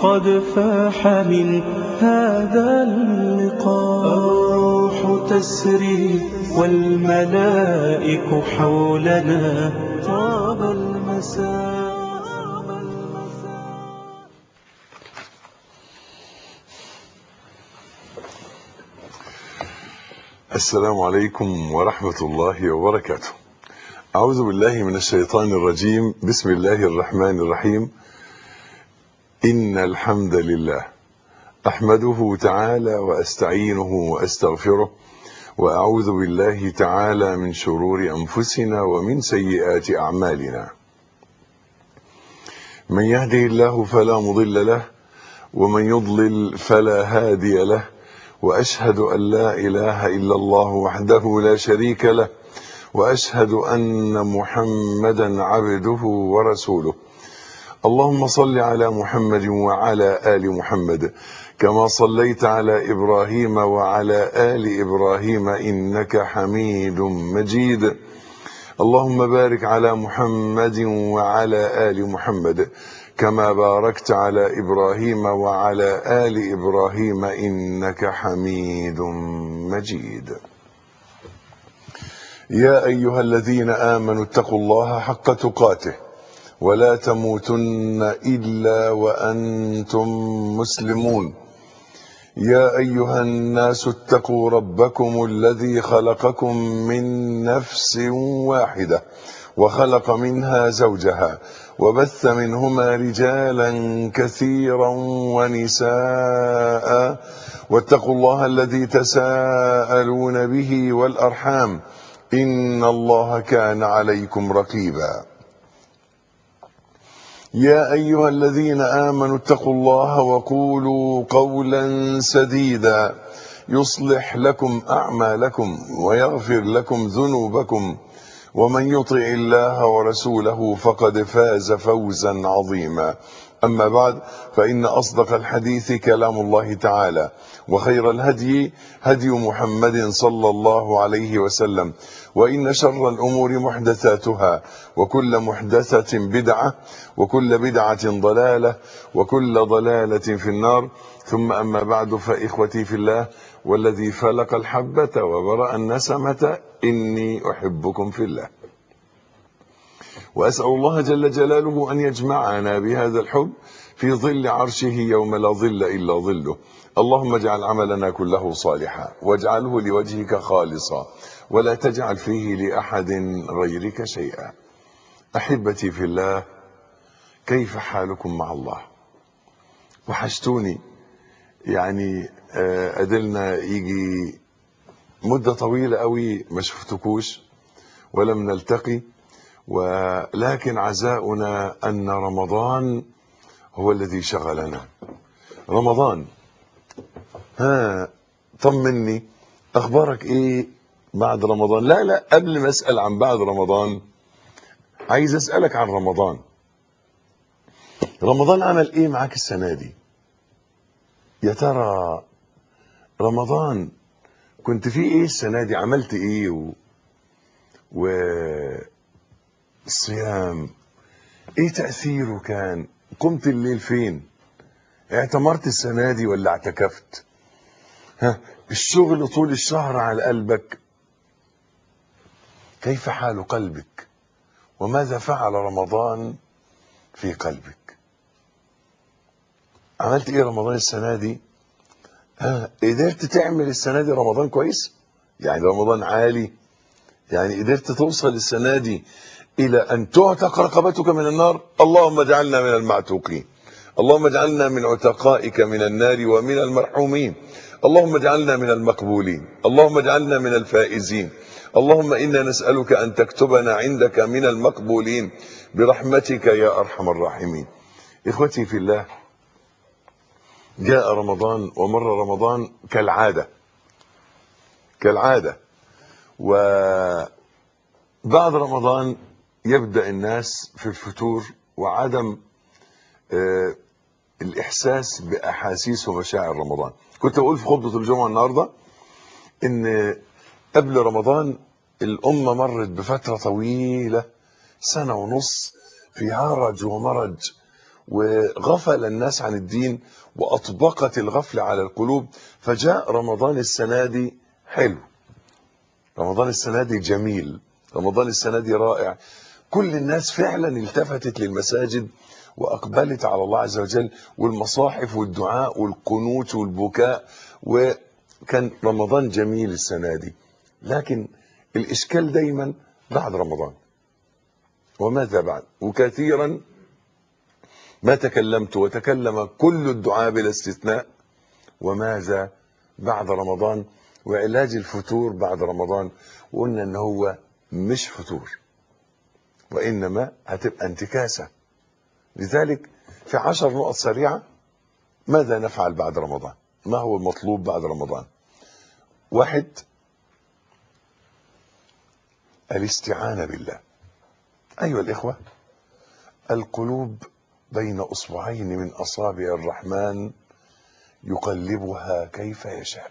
قد فاح من هذا اللقاء الروح تسري والملائك حولنا طاب المساء السلام عليكم ورحمة الله وبركاته أعوذ بالله من الشيطان الرجيم بسم الله الرحمن الرحيم إن الحمد لله أحمده تعالى وأستعينه وأستغفره وأعوذ بالله تعالى من شرور أنفسنا ومن سيئات أعمالنا من يهده الله فلا مضل له ومن يضلل فلا هادي له واشهد ان لا اله الا الله وحده لا شريك له واشهد ان محمدا عبده ورسوله اللهم صل على محمد وعلى ال محمد كما صليت على ابراهيم وعلى ال ابراهيم انك حميد مجيد اللهم بارك على محمد وعلى ال محمد كما باركت على ابراهيم وعلى ال ابراهيم انك حميد مجيد يا ايها الذين امنوا اتقوا الله حق تقاته ولا تموتن الا وانتم مسلمون يا ايها الناس اتقوا ربكم الذي خلقكم من نفس واحده وخلق منها زوجها وبث منهما رجالا كثيرا ونساء واتقوا الله الذي تساءلون به والارحام ان الله كان عليكم رقيبا يا ايها الذين امنوا اتقوا الله وقولوا قولا سديدا يصلح لكم اعمالكم ويغفر لكم ذنوبكم ومن يطع الله ورسوله فقد فاز فوزا عظيما اما بعد فان اصدق الحديث كلام الله تعالى وخير الهدي هدي محمد صلى الله عليه وسلم وان شر الامور محدثاتها وكل محدثه بدعه وكل بدعه ضلاله وكل ضلاله في النار ثم اما بعد فاخوتي في الله والذي فلق الحبه وبرا النسمه اني احبكم في الله واسال الله جل جلاله ان يجمعنا بهذا الحب في ظل عرشه يوم لا ظل الا ظله اللهم اجعل عملنا كله صالحا واجعله لوجهك خالصا ولا تجعل فيه لاحد غيرك شيئا احبتي في الله كيف حالكم مع الله وحشتوني يعني ادلنا يجي مدة طويلة قوي ما شفتكوش ولم نلتقي ولكن عزاؤنا أن رمضان هو الذي شغلنا رمضان ها طمني أخبارك إيه بعد رمضان لا لا قبل ما أسأل عن بعد رمضان عايز أسألك عن رمضان رمضان عمل إيه معاك السنة دي يا ترى رمضان كنت في ايه السنه دي عملت ايه و... و الصيام ايه تاثيره كان قمت الليل فين اعتمرت السنه دي ولا اعتكفت ها الشغل طول الشهر على قلبك كيف حال قلبك وماذا فعل رمضان في قلبك عملت ايه رمضان السنه دي ها قدرت تعمل السنه دي رمضان كويس يعني رمضان عالي يعني قدرت توصل السنه دي الى ان تعتق رقبتك من النار اللهم اجعلنا من المعتوقين اللهم اجعلنا من عتقائك من النار ومن المرحومين اللهم اجعلنا من المقبولين اللهم اجعلنا من الفائزين اللهم انا نسالك ان تكتبنا عندك من المقبولين برحمتك يا ارحم الراحمين اخوتي في الله جاء رمضان ومر رمضان كالعادة كالعادة وبعد رمضان يبدأ الناس في الفتور وعدم آه الإحساس بأحاسيس ومشاعر رمضان كنت أقول في خطبة الجمعة النهاردة إن قبل رمضان الأمة مرت بفترة طويلة سنة ونص في هرج ومرج وغفل الناس عن الدين وأطبقت الغفلة على القلوب فجاء رمضان السنة دي حلو رمضان السنة دي جميل رمضان السنة دي رائع كل الناس فعلا التفتت للمساجد وأقبلت على الله عز وجل والمصاحف والدعاء والقنوت والبكاء وكان رمضان جميل السنة دي لكن الإشكال دايما بعد رمضان وماذا بعد وكثيرا ما تكلمت وتكلم كل الدعاء بلا استثناء وماذا بعد رمضان وعلاج الفتور بعد رمضان وقلنا ان هو مش فتور وانما هتبقى انتكاسه لذلك في عشر نقط سريعه ماذا نفعل بعد رمضان ما هو المطلوب بعد رمضان واحد الاستعانه بالله ايها الاخوه القلوب بين اصبعين من اصابع الرحمن يقلبها كيف يشاء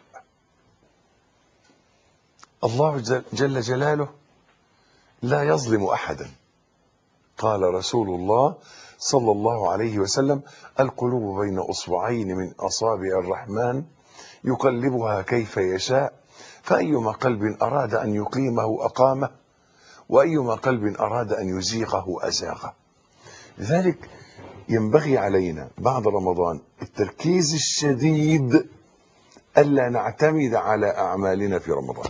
الله جل- جل جلاله لا يظلم احدا قال رسول الله صلى الله عليه وسلم القلوب بين اصبعين من اصابع الرحمن يقلبها كيف يشاء فايما قلب اراد ان يقيمه اقامه وايما قلب اراد ان يزيغه ازاغه لذلك ينبغي علينا بعد رمضان التركيز الشديد الا نعتمد على اعمالنا في رمضان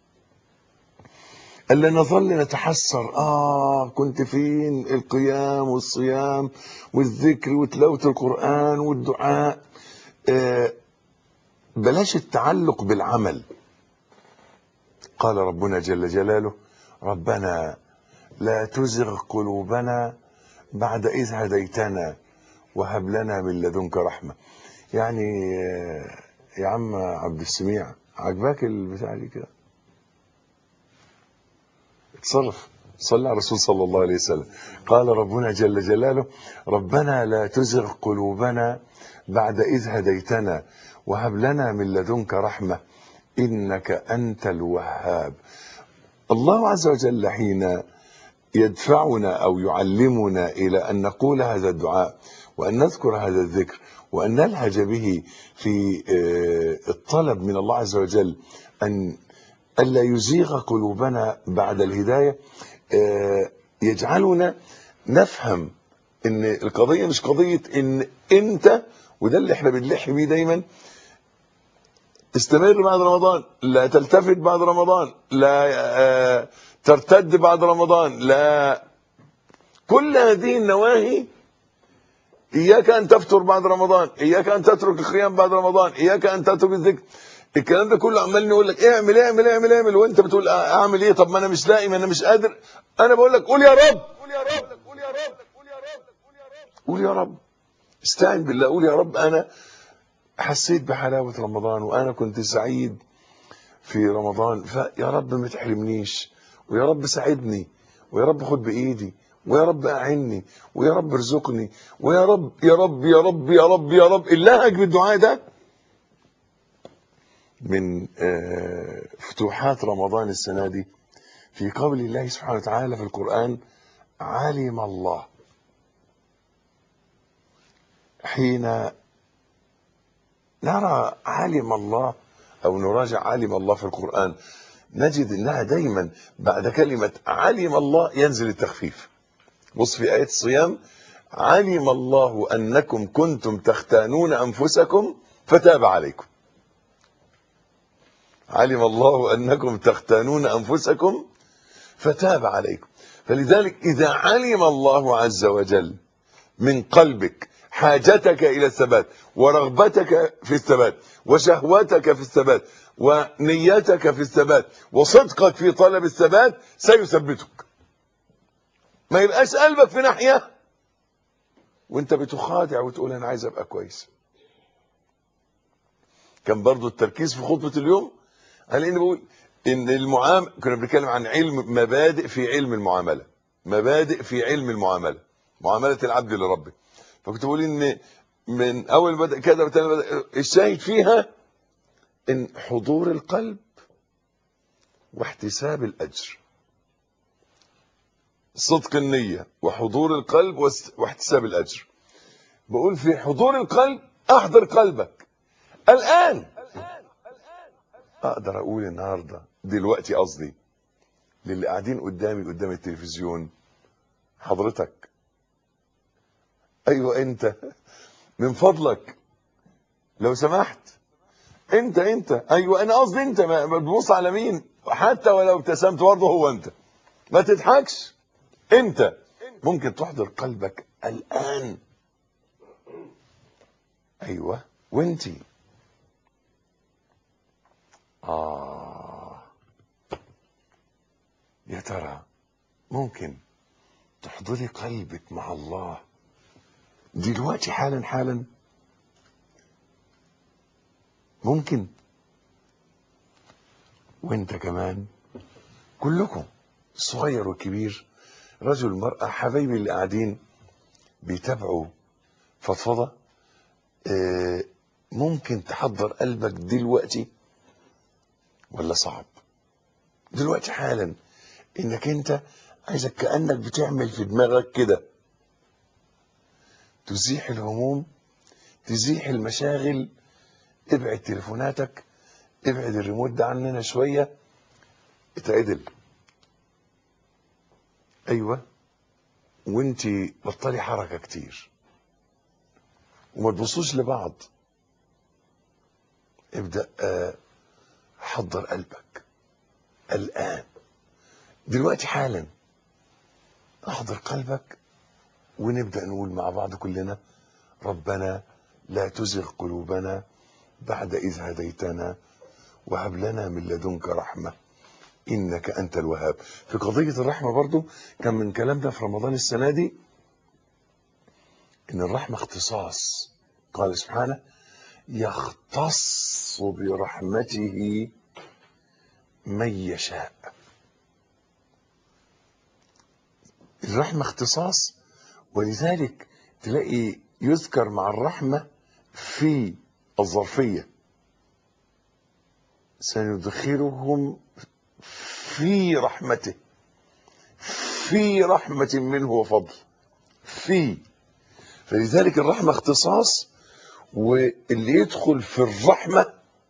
الا نظل نتحسر اه كنت فين القيام والصيام والذكر وتلاوه القران والدعاء آه بلاش التعلق بالعمل قال ربنا جل جلاله ربنا لا تزغ قلوبنا بعد إذ هديتنا وهب لنا من لدنك رحمة يعني آه، يا عم عبد السميع عجباك البتاع دي كده اتصرف صلى على الرسول صلى الله عليه وسلم قال ربنا جل جلاله ربنا لا تزغ قلوبنا بعد إذ هديتنا وهب لنا من لدنك رحمة إنك أنت الوهاب الله عز وجل حين يدفعنا او يعلمنا الى ان نقول هذا الدعاء وان نذكر هذا الذكر وان نلهج به في آه، الطلب من الله عز وجل ان الا يزيغ قلوبنا بعد الهدايه آه، يجعلنا نفهم ان القضيه مش قضيه ان انت وده اللي احنا بنلح بيه دايما استمر بعد رمضان لا تلتفت بعد رمضان لا آه، ترتد بعد رمضان لا كل هذه النواهي إياك أن تفطر بعد رمضان إياك أن تترك القيام بعد رمضان إياك أن تترك الذكر الكلام ده كله عمال نقول لك اعمل اعمل اعمل اعمل وانت بتقول اعمل ايه طب ما انا مش لاقي ما انا مش قادر انا بقول لك قول يا رب قول يا رب قول يا رب قول يا رب قول يا رب استعن بالله قول يا رب انا حسيت بحلاوة رمضان وانا كنت سعيد في رمضان فيا رب ما تحرمنيش ويا رب ساعدني ويا رب خد بايدي ويا رب اعني ويا رب ارزقني ويا رب يا رب يا رب يا رب يا رب اللهج بالدعاء ده من آه، فتوحات رمضان السنة دي في قول الله سبحانه وتعالى في القرآن علم الله حين نرى علم الله أو نراجع علم الله في القرآن نجد انها دايما بعد كلمة علم الله ينزل التخفيف بص في آية الصيام علم الله أنكم كنتم تختانون أنفسكم فتاب عليكم علم الله أنكم تختانون أنفسكم فتاب عليكم فلذلك إذا علم الله عز وجل من قلبك حاجتك إلى الثبات ورغبتك في الثبات وشهوتك في الثبات ونيتك في الثبات وصدقك في طلب الثبات سيثبتك ما يبقاش قلبك في ناحية وانت بتخادع وتقول انا عايز ابقى كويس كان برضو التركيز في خطبة اليوم على اني بقول ان المعامل كنا بنتكلم عن علم مبادئ في علم المعاملة مبادئ في علم المعاملة معاملة العبد لربه فكنت بقول ان من اول ما بدأ كذا وتاني بدأ الشاهد فيها ان حضور القلب واحتساب الاجر صدق النية وحضور القلب واس- واحتساب الاجر بقول في حضور القلب احضر قلبك الان اقدر اقول النهارده دلوقتي قصدي للي قاعدين قدامي قدام التلفزيون حضرتك ايوه انت من فضلك لو سمحت انت انت ايوه انا قصدي انت ما ما تبص على مين حتى ولو ابتسمت برضه هو انت ما تضحكش انت ممكن تحضر قلبك الان ايوه وانتي اه يا ترى ممكن تحضري قلبك مع الله دلوقتي حالا حالا ممكن وانت كمان كلكم الصغير والكبير رجل المرأة حبايبي اللي قاعدين بيتابعوا فضفضة آه، ممكن تحضر قلبك دلوقتي ولا صعب دلوقتي حالا انك انت عايزك كأنك بتعمل في دماغك كده تزيح الهموم تزيح المشاغل ابعد تليفوناتك ابعد الريموت ده عننا شوية اتعدل ايوه وانتي بطلي حركة كتير وما تبصوش لبعض ابدأ آه، حضر قلبك الآن دلوقتي حالا احضر قلبك ونبدأ نقول مع بعض كلنا ربنا لا تزغ قلوبنا بعد إذ هديتنا وهب لنا من لدنك رحمة إنك أنت الوهاب في قضية الرحمة برضو كان من كلامنا في رمضان السنة دي إن الرحمة اختصاص قال سبحانه يختص برحمته من يشاء الرحمة اختصاص ولذلك تلاقي يذكر مع الرحمة في الظرفية سندخلهم في رحمته في رحمة منه وفضل في فلذلك الرحمة اختصاص واللي يدخل في الرحمة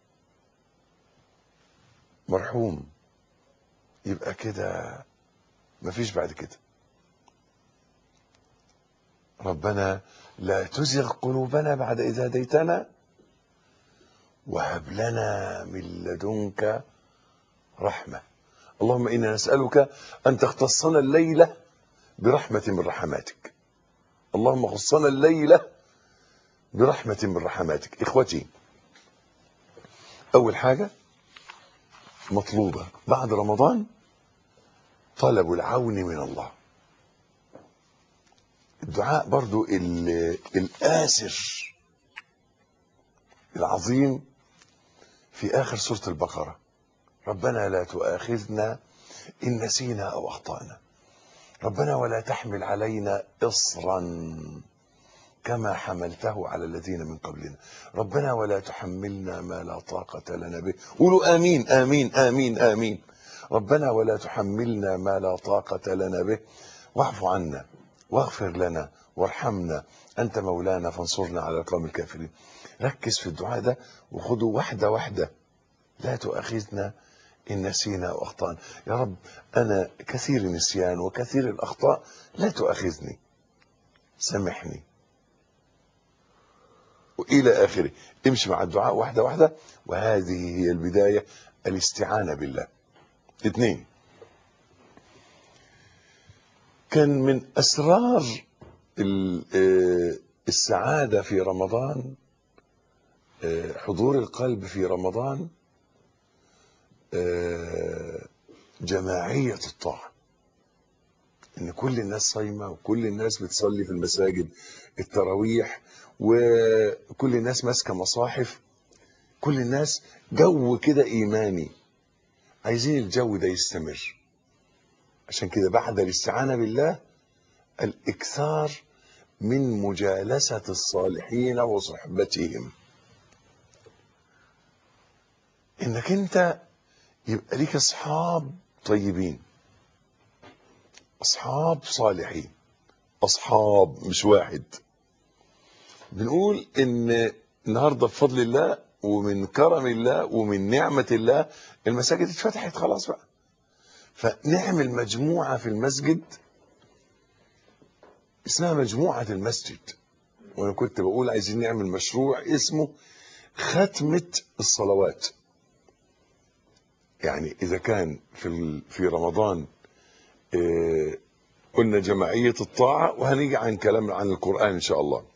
مرحوم يبقى كده مفيش بعد كده ربنا لا تزغ قلوبنا بعد إذ هديتنا وهب لنا من لدنك رحمة اللهم إنا نسألك أن تختصنا الليلة برحمة من رحماتك اللهم خصنا الليلة برحمة من رحماتك إخوتي أول حاجة مطلوبة بعد رمضان طلب العون من الله الدعاء برضو ال- الآسر العظيم في آخر سورة البقرة ربنا لا تؤاخذنا إن نسينا أو أخطأنا ربنا ولا تحمل علينا إصرا كما حملته على الذين من قبلنا ربنا ولا تحملنا ما لا طاقة لنا به قولوا آمين آمين آمين آمين ربنا ولا تحملنا ما لا طاقة لنا به واعف عنا واغفر لنا وارحمنا أنت مولانا فانصرنا على القوم الكافرين ركز في الدعاء ده وخده واحدة واحدة لا تؤاخذنا إن نسينا أو أخطأنا يا رب أنا كثير النسيان وكثير الأخطاء لا تؤاخذني سامحني وإلى آخره امشي مع الدعاء واحدة واحدة وهذه هي البداية الاستعانة بالله اثنين كان من أسرار ال- آه، السعادة في رمضان آه، حضور القلب في رمضان آه، جماعية الطاعة ان كل الناس صايمة وكل الناس بتصلي في المساجد التراويح وكل الناس ماسكة مصاحف كل الناس جو كده ايماني عايزين الجو ده يستمر عشان كده بعد الاستعانة بالله الاكثار من مجالسة الصالحين وصحبتهم انك انت يبقى ليك اصحاب طيبين اصحاب صالحين اصحاب مش واحد بنقول ان النهارده بفضل الله ومن كرم الله ومن نعمه الله المساجد اتفتحت خلاص بقى فنعمل مجموعه في المسجد اسمها مجموعه المسجد وانا كنت بقول عايزين نعمل مشروع اسمه ختمه الصلوات يعني اذا كان في ال- في رمضان آه، قلنا جماعيه الطاعه وهنيجي عن كلام عن القران ان شاء الله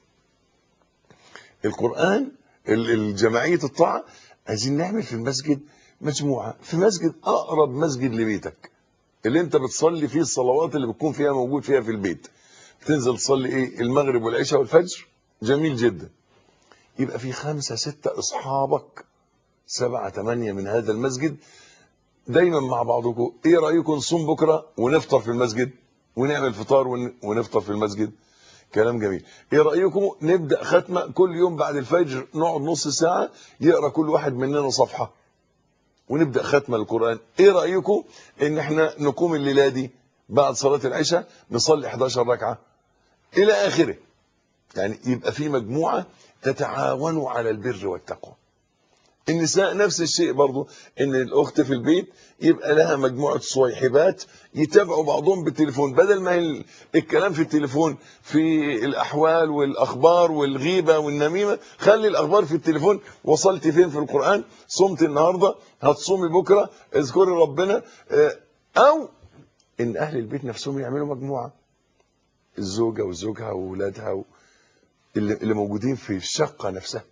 القرآن ال- الجماعية الطاعة عايزين نعمل في المسجد مجموعة في مسجد أقرب مسجد لبيتك اللي انت بتصلي فيه الصلوات اللي بتكون فيها موجود فيها في البيت بتنزل تصلي ايه المغرب والعشاء والفجر جميل جدا يبقى في خمسة ستة أصحابك سبعة ثمانية من هذا المسجد دايما مع بعضكم ايه رأيكم نصوم بكرة ونفطر في المسجد ونعمل فطار ون- ونفطر في المسجد كلام جميل ايه رايكم نبدا ختمه كل يوم بعد الفجر نقعد نص ساعه يقرا كل واحد مننا صفحه ونبدا ختمه القران ايه رايكم ان احنا نقوم الليله دي بعد صلاه العشاء نصلي 11 ركعه الى اخره يعني يبقى في مجموعه تتعاونوا على البر والتقوى النساء نفس الشيء برضو ان الاخت في البيت يبقى لها مجموعه صويحبات يتابعوا بعضهم بالتليفون بدل ما ال- الكلام في التليفون في الاحوال والاخبار والغيبه والنميمه خلي الاخبار في التليفون وصلت فين في القران صمت النهارده هتصومي بكره اذكري ربنا آه، او ان اهل البيت نفسهم يعملوا مجموعه الزوجه وزوجها واولادها و- اللي اللي موجودين في الشقه نفسها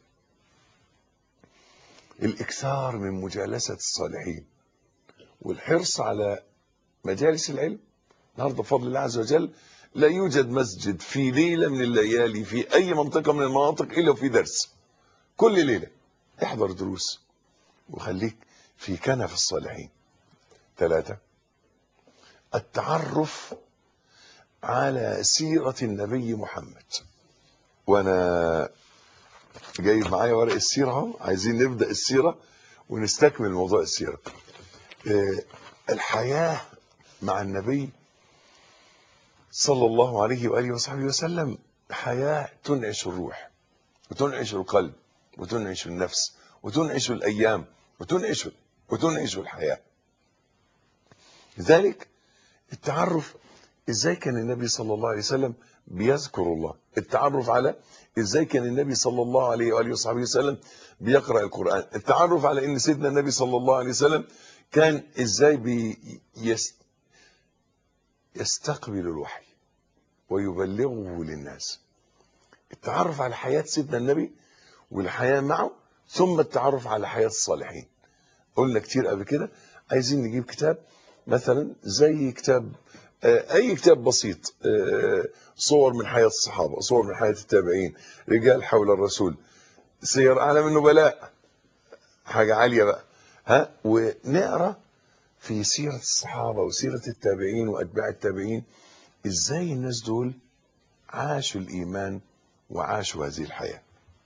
الاكثار من مجالسه الصالحين والحرص على مجالس العلم النهارده بفضل الله عز وجل لا يوجد مسجد في ليله من الليالي في اي منطقه من المناطق الا وفي درس كل ليله احضر دروس وخليك في كنف الصالحين ثلاثه التعرف على سيره النبي محمد وانا جايب معايا ورق السيره اهو عايزين نبدا السيره ونستكمل موضوع السيره آه، الحياه مع النبي صلى الله عليه واله وصحبه وسلم حياه تنعش الروح وتنعش القلب وتنعش النفس وتنعش الايام وتنعش وتنعش الحياه لذلك التعرف ازاي كان النبي صلى الله عليه وسلم بيذكر الله التعرف على ازاي كان النبي صلى الله عليه واله وصحبه وسلم بيقرا القران التعرف على ان سيدنا النبي صلى الله عليه وسلم كان ازاي بي يس يستقبل الوحي ويبلغه للناس التعرف على حياه سيدنا النبي والحياه معه ثم التعرف على حياه الصالحين قلنا كتير قبل كده عايزين نجيب كتاب مثلا زي كتاب آه، اي كتاب بسيط آه، صور من حياه الصحابه صور من حياه التابعين رجال حول الرسول سير اعلام النبلاء حاجه عاليه بقى ها ونقرا في سيره الصحابه وسيره التابعين واتباع التابعين ازاي الناس دول عاشوا الايمان وعاشوا هذه الحياه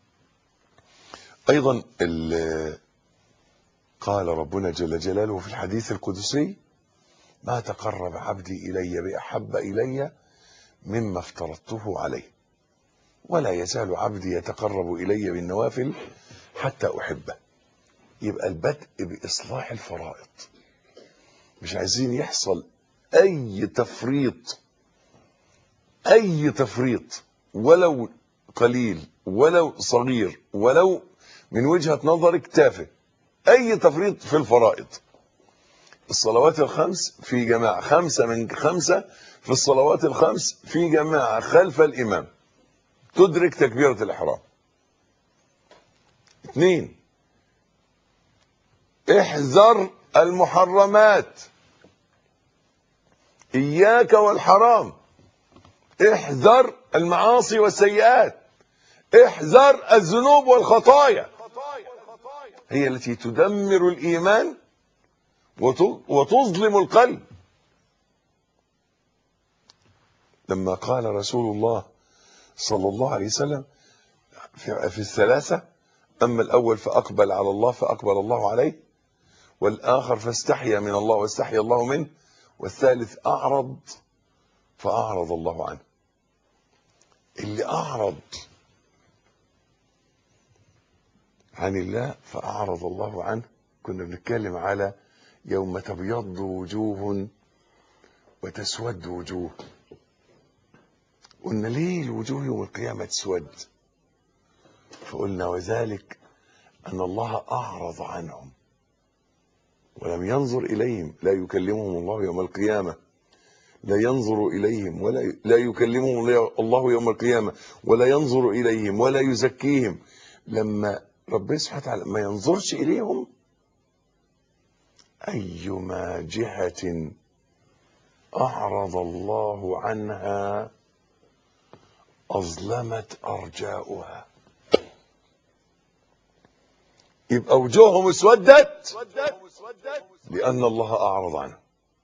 ايضا ال- قال ربنا جل جلاله في الحديث القدسي ما تقرب عبدي الي باحب الي مما افترضته عليه ولا يزال عبدي يتقرب الي بالنوافل حتى احبه يبقى البدء باصلاح الفرائض مش عايزين يحصل اي تفريط اي تفريط ولو قليل ولو صغير ولو من وجهة نظرك تافه اي تفريط في الفرائض الصلوات الخمس في جماعة خمسة من خمسة في الصلوات الخمس في جماعة خلف الإمام تدرك تكبيرة الإحرام اثنين احذر المحرمات إياك والحرام احذر المعاصي والسيئات احذر الذنوب والخطايا هي التي تدمر الإيمان وت- وتظلم القلب لما قال رسول الله صلى الله عليه وسلم في, في الثلاثة أما الأول فأقبل على الله فأقبل الله عليه والآخر فاستحيا من الله واستحيا الله منه والثالث أعرض فأعرض الله عنه اللي أعرض عن الله فأعرض الله عنه كنا بنتكلم على يوم تبيض وجوه وتسود وجوه قلنا ليه الوجوه يوم القيامة تسود فقلنا وذلك أن الله أعرض عنهم ولم ينظر إليهم لا يكلمهم الله يوم القيامة لا ينظر إليهم ولا لا يكلمهم الله يوم القيامة ولا ينظر إليهم ولا يزكيهم لما ربنا سبحانه وتعالى ما ينظرش إليهم أيما جهة أعرض الله عنها أظلمت أرجاؤها يبقى وجوههم اسودت لأن الله أعرض عنهم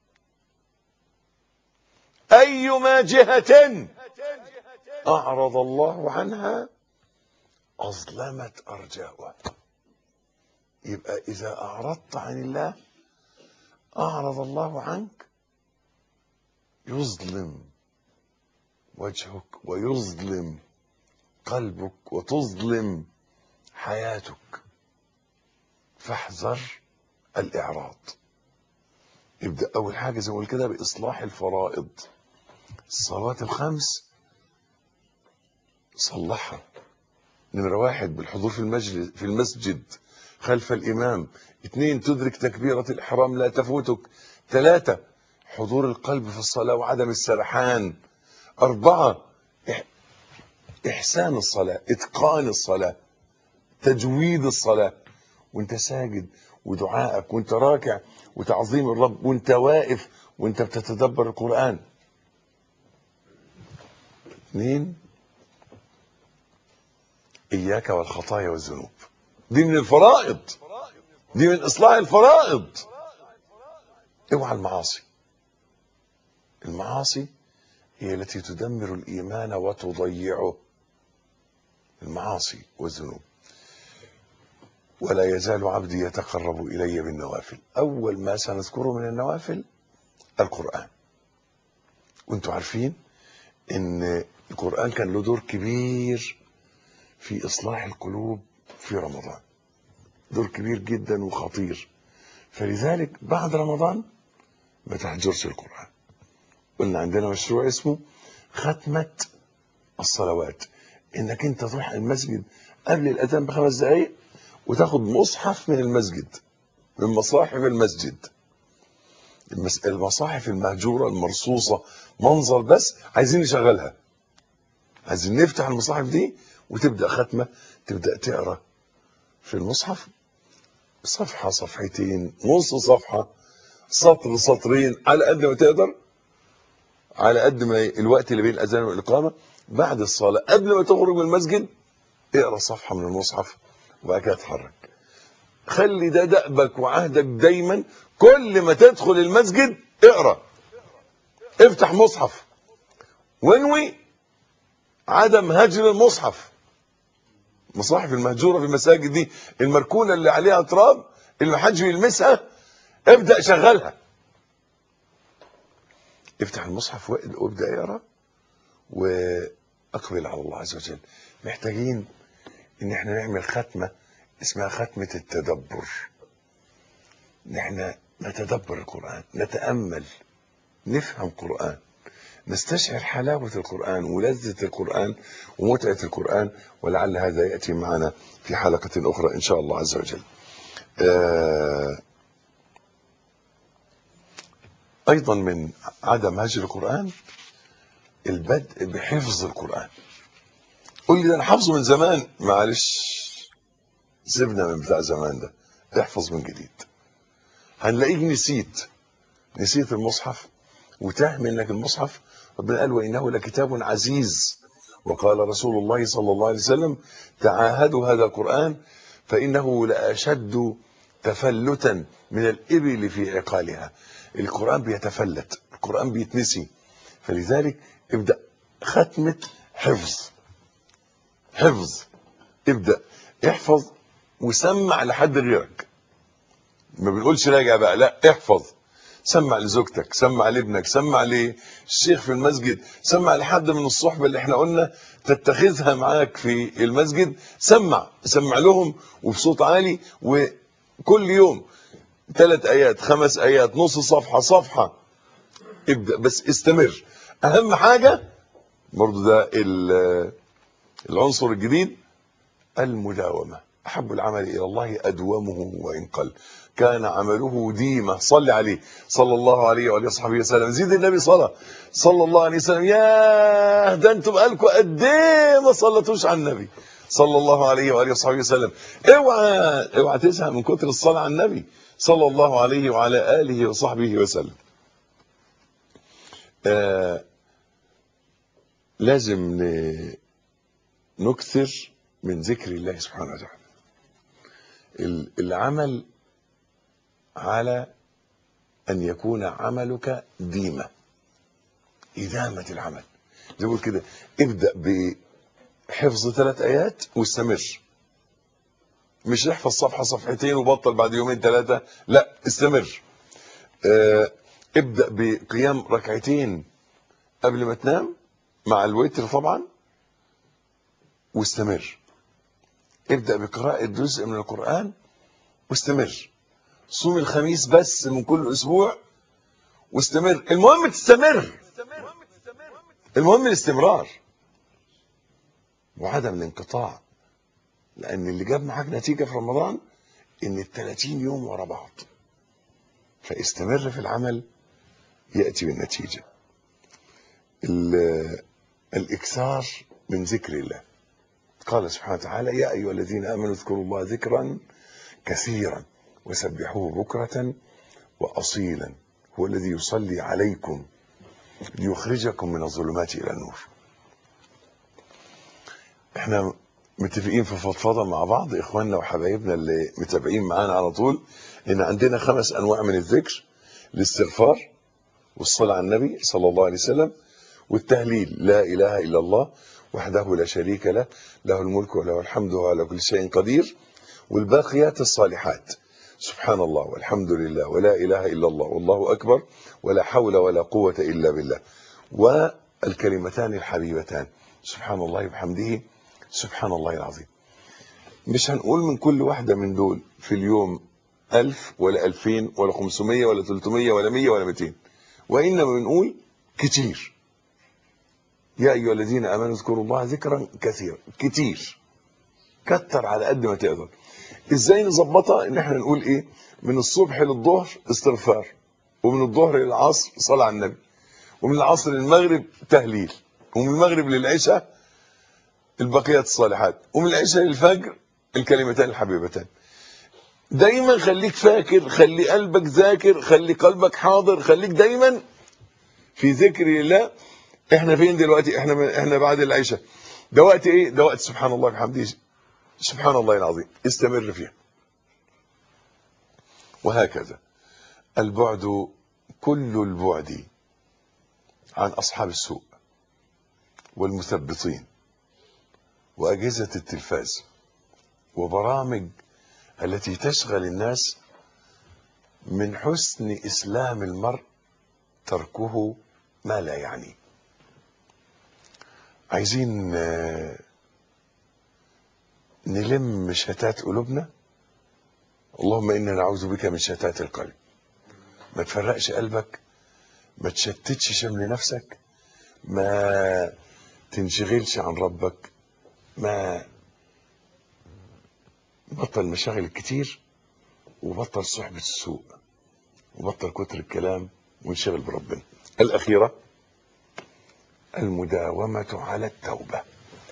أيما جهة أعرض الله عنها أظلمت أرجاؤها يبقى إذا أعرضت عن الله أعرض الله عنك يظلم وجهك ويظلم قلبك وتظلم حياتك فاحذر الإعراض ابدأ أول حاجة زي ما قلت كده بإصلاح الفرائض الصلوات الخمس صلحها نمرة واحد بالحضور في المسجد في المسجد خلف الإمام اثنين تدرك تكبيرة الإحرام لا تفوتك ثلاثة حضور القلب في الصلاة وعدم السرحان أربعة إح- إحسان الصلاة إتقان الصلاة تجويد الصلاة وانت ساجد ودعائك وانت راكع وتعظيم الرب وانت واقف وانت بتتدبر القرآن اثنين إياك والخطايا والذنوب دي من الفرائض دي من إصلاح الفرائض اوعى المعاصي المعاصي هي التي تدمر الإيمان وتضيعه المعاصي والذنوب ولا يزال عبدي يتقرب إلي بالنوافل أول ما سنذكره من النوافل القرآن وانتم عارفين ان القرآن كان له دور كبير في إصلاح القلوب في رمضان دور كبير جدا وخطير فلذلك بعد رمضان ما تحجرش القرآن قلنا عندنا مشروع اسمه ختمة الصلوات انك انت تروح المسجد قبل الاذان بخمس دقايق وتاخد مصحف من المسجد من مصاحف المسجد المس- المصاحف المهجورة المرصوصة منظر بس عايزين نشغلها عايزين نفتح المصاحف دي وتبدأ ختمة تبدأ تقرأ في المصحف صفحة صفحتين نص صفحة سطر سطرين على قد ما تقدر على قد ما الوقت اللي بين الأذان والإقامة بعد الصلاة قبل ما تخرج من المسجد اقرأ صفحة من المصحف وبعد كده اتحرك خلي ده دأبك وعهدك دايما كل ما تدخل المسجد اقرأ افتح مصحف وانوي عدم هجر المصحف المصاحف المهجورة في المساجد دي المركونة اللي عليها تراب اللي محدش يلمسها ابدأ شغلها افتح المصحف وابدأ اقرأ واقبل على الله عز وجل محتاجين ان احنا نعمل ختمة اسمها ختمة التدبر ان احنا نتدبر القرآن نتأمل نفهم قرآن نستشعر حلاوة القرآن ولذة القرآن ومتعة القرآن ولعل هذا يأتي معنا في حلقة أخرى إن شاء الله عز وجل آه، أيضا من عدم هجر القرآن البدء بحفظ القرآن قول لي ده أنا حافظه من زمان معلش سيبنا من بتاع زمان ده احفظ من جديد هنلاقيك نسيت نسيت المصحف وتاه منك المصحف ربنا قال وإنه لكتاب عزيز وقال رسول الله صلى الله عليه وسلم تعاهدوا هذا القرآن فإنه لأشد تفلتا من الإبل في عقالها القرآن بيتفلت القرآن بيتنسي فلذلك ابدأ ختمة حفظ حفظ ابدأ احفظ وسمع لحد غيرك ما بنقولش راجع بقى لا احفظ سمع لزوجتك سمع لابنك سمع للشيخ في المسجد سمع لحد من الصحبة اللي احنا قلنا تتخذها معاك في المسجد سمع سمع لهم وبصوت عالي وكل يوم ثلاث ايات خمس ايات نص صفحة صفحة ابدأ بس استمر اهم حاجة برضو ده ال- العنصر الجديد المداومة أحب العمل إلى الله أدومه وإن قل كان عمله ديمة صل عليه صلى الله عليه وآله وصحبه وسلم زيد النبي صلاة صلى الله عليه وسلم يا ده انتم بقالكم قد ايه ما صلتوش على النبي صلى الله عليه وآله وصحبه وسلم اوعى اوعى تزهق من كتر الصلاة على النبي صلى الله عليه وعلى آله وصحبه وسلم آه لازم ن- نكثر من ذكر الله سبحانه وتعالى ال- العمل على أن يكون عملك ديمة إدامة العمل زي ما بقول كده ابدأ بحفظ ثلاث آيات واستمر مش احفظ صفحة صفحتين وبطل بعد يومين ثلاثة لا استمر آه، ابدأ بقيام ركعتين قبل ما تنام مع الوتر طبعا واستمر ابدأ بقراءة جزء من القرآن واستمر صوم الخميس بس من كل أسبوع واستمر المهم تستمر المهم الاستمرار وعدم الانقطاع لأن اللي جاب معاك نتيجة في رمضان إن ال 30 يوم ورا بعض فاستمر في العمل يأتي بالنتيجة ال- الإكثار من ذكر الله قال سبحانه وتعالى يا أيها الذين آمنوا اذكروا الله ذكرا كثيرا وسبحوه بكرة وأصيلا هو الذي يصلي عليكم ليخرجكم من الظلمات إلى النور احنا متفقين في فضفضة مع بعض إخواننا وحبايبنا اللي متابعين معانا على طول إن عندنا خمس أنواع من الذكر الاستغفار والصلاة على النبي صلى الله عليه وسلم والتهليل لا إله إلا الله وحده لا شريك له له الملك وله الحمد وهو على كل شيء قدير والباقيات الصالحات سبحان الله والحمد لله ولا إله إلا الله والله أكبر ولا حول ولا قوة إلا بالله والكلمتان الحبيبتان سبحان الله وبحمده سبحان الله العظيم مش هنقول من كل واحدة من دول في اليوم ألف ولا ألفين ولا خمسمية ولا تلتمية ولا مية ولا ميتين وإنما بنقول كتير يا أيها الذين آمنوا اذكروا الله ذكرا كثيرا كتير كتر على قد ما تقدر ازاي نظبطها ان احنا نقول ايه من الصبح للظهر استغفار ومن الظهر للعصر صلاة على النبي ومن العصر للمغرب تهليل ومن المغرب للعشاء البقيات الصالحات ومن العشاء للفجر الكلمتان الحبيبتان دايما خليك فاكر خلي قلبك ذاكر خلي قلبك حاضر خليك دايما في ذكر الله احنا فين دلوقتي احنا احنا بعد العشاء ده وقت ايه ده وقت سبحان الله وبحمده سبحان الله العظيم استمر فيها وهكذا البعد كل البعد عن أصحاب السوء والمثبطين وأجهزة التلفاز وبرامج التي تشغل الناس من حسن إسلام المرء تركه ما لا يعنيه عايزين آه، نلم شتات قلوبنا اللهم إنا نعوذ بك من شتات القلب ما تفرقش قلبك ما تشتتش شمل نفسك ما تنشغلش عن ربك ما بطل المشاغل الكتير وبطل صحبة السوء وبطل كتر الكلام وانشغل بربنا الأخيرة المداومة على التوبة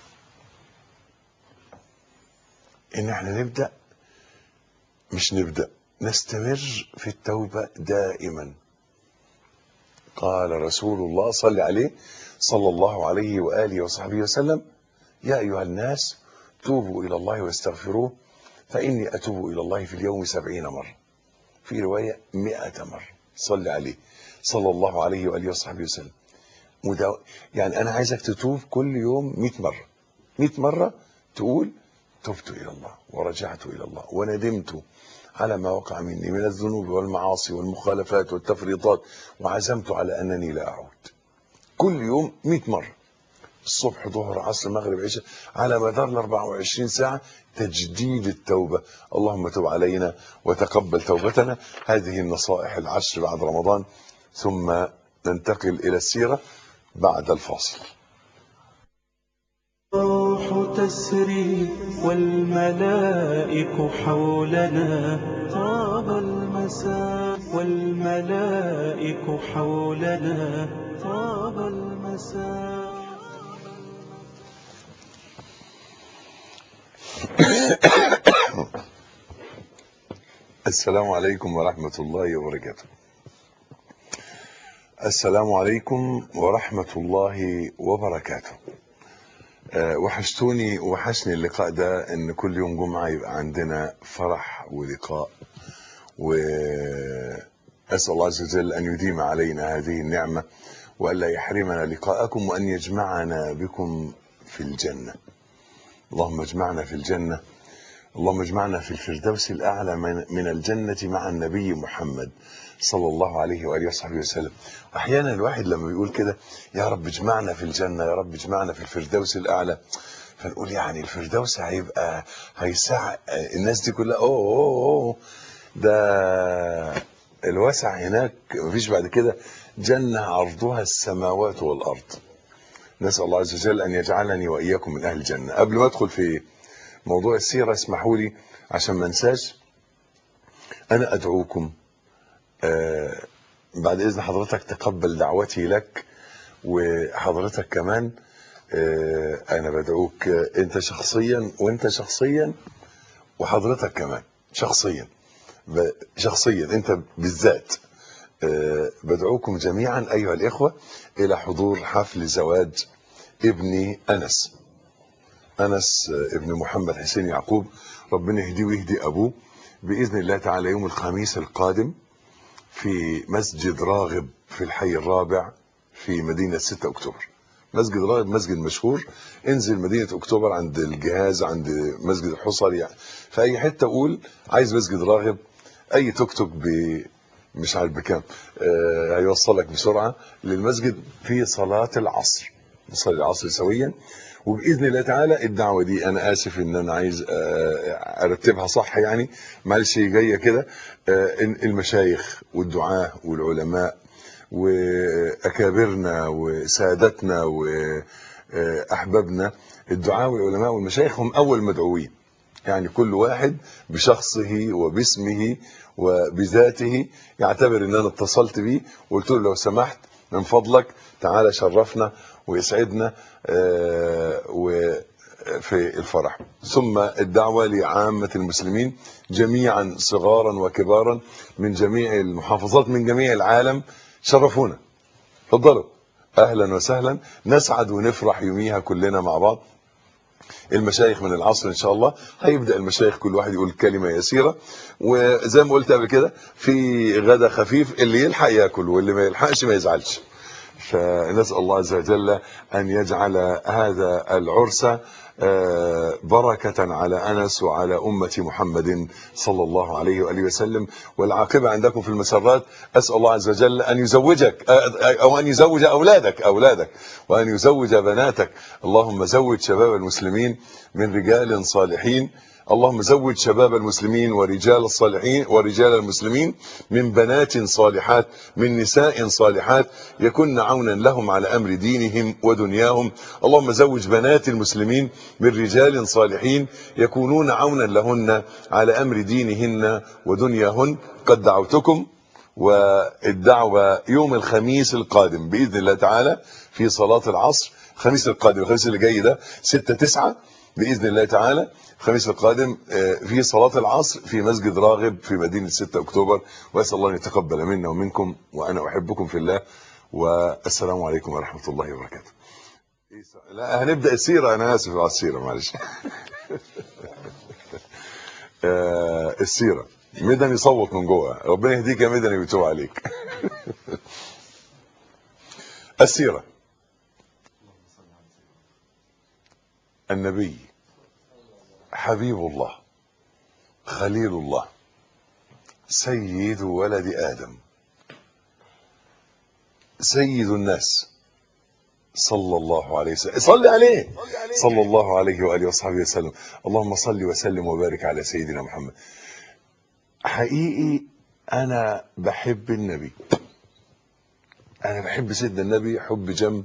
إن احنا نبدأ مش نبدأ نستمر في التوبة دائما قال رسول الله صلى عليه صلى الله عليه وآله وصحبه وسلم يا أيها الناس توبوا إلى الله واستغفروه فإني أتوب إلى الله في اليوم سبعين مرة في رواية مئة مرة صلى عليه صلى الله عليه وآله وصحبه وسلم مداو... يعني أنا عايزك تتوب كل يوم مئة مرة مئة مرة تقول تبت إلى الله ورجعت إلى الله وندمت على ما وقع مني من الذنوب والمعاصي والمخالفات والتفريطات وعزمت على أنني لا أعود كل يوم 100 مرة الصبح ظهر عصر مغرب عشاء على مدار ال 24 ساعة تجديد التوبة اللهم تب علينا وتقبل توبتنا هذه النصائح العشر بعد رمضان ثم ننتقل إلى السيرة بعد الفاصل الروح تسري والملائك حولنا طاب المساء والملائك حولنا طاب المساء السلام عليكم ورحمة الله وبركاته السلام عليكم ورحمة الله وبركاته أه وحشتوني وحشني اللقاء ده ان كل يوم جمعة يبقى عندنا فرح ولقاء وأسأل الله عز وجل أن يديم علينا هذه النعمة وألا يحرمنا لقاءكم وأن يجمعنا بكم في الجنة اللهم اجمعنا في الجنة اللهم اجمعنا في الفردوس الأعلى من, من الجنة مع النبي محمد صلى الله عليه وآله وصحبه وسلم أحيانا الواحد لما بيقول كده يا رب اجمعنا في الجنة يا رب اجمعنا في الفردوس الأعلى فنقول يعني الفردوس هيبقى هيسع الناس دي كلها أوه, أوه, أوه ده الواسع هناك مفيش بعد كده جنة عرضها السماوات والأرض نسأل الله عز وجل أن يجعلني وإياكم من أهل الجنة قبل ما أدخل في موضوع السيرة اسمحوا لي عشان ما انساش أنا أدعوكم آه بعد إذن حضرتك تقبل دعوتي لك وحضرتك كمان آه أنا بدعوك آه أنت شخصيا وأنت شخصيا وحضرتك كمان شخصيا شخصيا أنت بالذات آه بدعوكم جميعا أيها الإخوة إلى حضور حفل زواج ابني أنس أنس ابن محمد حسين يعقوب ربنا يهديه ويهدي أبوه بإذن الله تعالى يوم الخميس القادم في مسجد راغب في الحي الرابع في مدينة 6 أكتوبر مسجد راغب مسجد مشهور انزل مدينة أكتوبر عند الجهاز عند مسجد الحصر يعني في أي حتة أقول عايز مسجد راغب أي توك توك ب مش عارف بكام آه هيوصلك بسرعة للمسجد في صلاة العصر نصلي العصر سويا وباذن الله تعالى الدعوه دي انا اسف ان انا عايز ارتبها صح يعني معلش جايه كده المشايخ والدعاه والعلماء واكابرنا وسادتنا واحبابنا الدعاه والعلماء والمشايخ هم اول مدعوين يعني كل واحد بشخصه وباسمه وبذاته يعتبر ان انا اتصلت بيه وقلت له لو سمحت من فضلك تعالى شرفنا ويسعدنا وفي الفرح ثم الدعوة لعامة المسلمين جميعا صغارا وكبارا من جميع المحافظات من جميع العالم شرفونا تفضلوا اهلا وسهلا نسعد ونفرح يوميها كلنا مع بعض المشايخ من العصر ان شاء الله هيبدا المشايخ كل واحد يقول كلمه يسيره وزي ما قلت قبل كده في غدا خفيف اللي يلحق ياكل واللي ما يلحقش ما يزعلش فنسأل الله عز وجل أن يجعل هذا العرس بركة على أنس وعلى أمة محمد صلى الله عليه وآله وسلم والعاقبة عندكم في المسرات أسأل الله عز وجل أن يزوجك أو أن يزوج أولادك أولادك وأن يزوج بناتك اللهم زوج شباب المسلمين من رجال صالحين اللهم زوج شباب المسلمين ورجال الصالحين ورجال المسلمين من بنات صالحات من نساء صالحات يكن عونا لهم على أمر دينهم ودنياهم اللهم زوج بنات المسلمين من رجال صالحين يكونون عونا لهن على أمر دينهن ودنياهن قد دعوتكم والدعوة يوم الخميس القادم بإذن الله تعالى في صلاة العصر الخميس القادم الخميس اللي جاي ده 6 9 بإذن الله تعالى الخميس القادم في صلاة العصر في مسجد راغب في مدينة 6 أكتوبر وأسأل الله أن يتقبل منا ومنكم وأنا أحبكم في الله والسلام عليكم ورحمة الله وبركاته لا هنبدأ السيرة أنا آسف على السيرة معلش السيرة مدن يصوت من جوه ربنا يهديك يا مدن ويتوب عليك السيرة النبي حبيب الله خليل الله سيد ولد آدم سيد الناس صلى الله عليه وسلم صل عليه صلى الله عليه وآله وصحبه وسلم اللهم صل وسلم وبارك على سيدنا محمد حقيقي أنا بحب النبي أنا بحب سيدنا النبي حب جم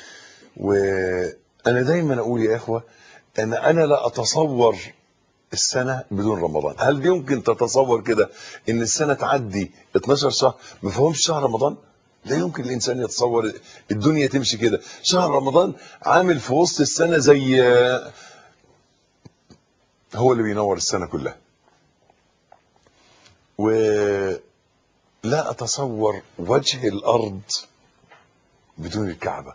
وأنا دايما أقول يا إخوة أن أنا لا أتصور السنة بدون رمضان هل يمكن تتصور كده ان السنة تعدي 12 شهر ما فيهمش شهر رمضان لا يمكن الانسان يتصور الدنيا تمشي كده شهر رمضان عامل في وسط السنة زي هو اللي بينور السنة كلها ولا اتصور وجه الارض بدون الكعبة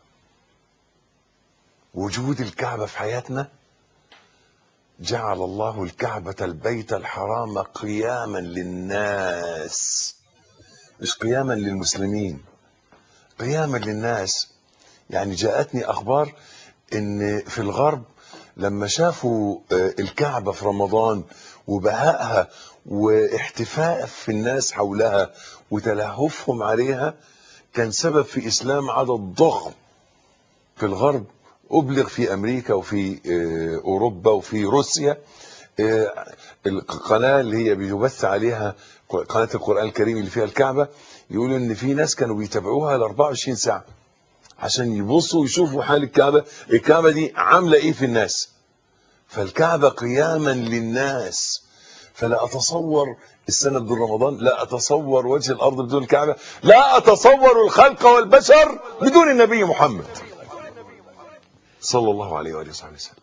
وجود الكعبة في حياتنا جعل الله الكعبة البيت الحرام قياما للناس مش قياما للمسلمين قياما للناس يعني جاءتني أخبار إن في الغرب لما شافوا الكعبة في رمضان وبهائها واحتفاء في الناس حولها وتلهفهم عليها كان سبب في إسلام عدد ضخم في الغرب أبلغ في أمريكا وفي أوروبا وفي روسيا القناة اللي هي بيبث عليها قناة القرآن الكريم اللي فيها الكعبة يقولوا إن في ناس كانوا بيتابعوها ل 24 ساعة عشان يبصوا ويشوفوا حال الكعبة الكعبة دي عاملة إيه في الناس فالكعبة قياما للناس فلا أتصور السنة بدون رمضان لا أتصور وجه الأرض بدون الكعبة لا أتصور الخلق والبشر بدون النبي محمد صلى الله عليه وآله وصحبه وسلم